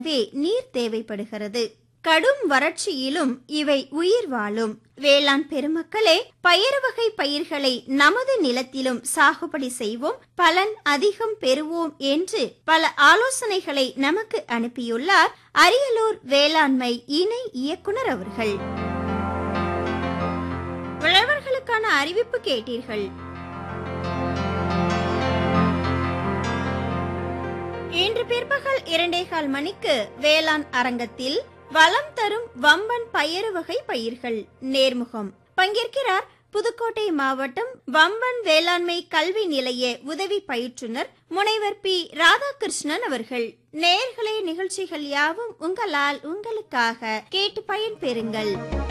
வே நீர் தேவைப்படுகிறது கடும் வறட்சியிலும் இவை உயிர் வாழும் வேளாண் பெருமக்களே பயறு வகை பயிர்களை நமது நிலத்திலும் சாகுபடி செய்வோம் பலன் அதிகம் பெறுவோம் என்று பல ஆலோசனைகளை நமக்கு அனுப்பியுள்ளார் அரியலூர் வேளாண்மை இணை இயக்குனர் அவர்கள் உழவர்களுக்கான அறிவிப்பு கேட்டீர்கள் இன்று பிற்பகல் இரண்டே கால் மணிக்கு வேளாண் அரங்கத்தில் வளம் தரும் வம்பன் பயறு வகை பயிர்கள் நேர்முகம் பங்கேற்கிறார் புதுக்கோட்டை மாவட்டம் வம்பன் வேளாண்மை கல்வி நிலைய உதவி பயிற்றுனர் முனைவர் பி ராதாகிருஷ்ணன் அவர்கள் நேர்களே நிகழ்ச்சிகள் யாவும் உங்களால் உங்களுக்காக கேட்டு பயன்பெறுங்கள்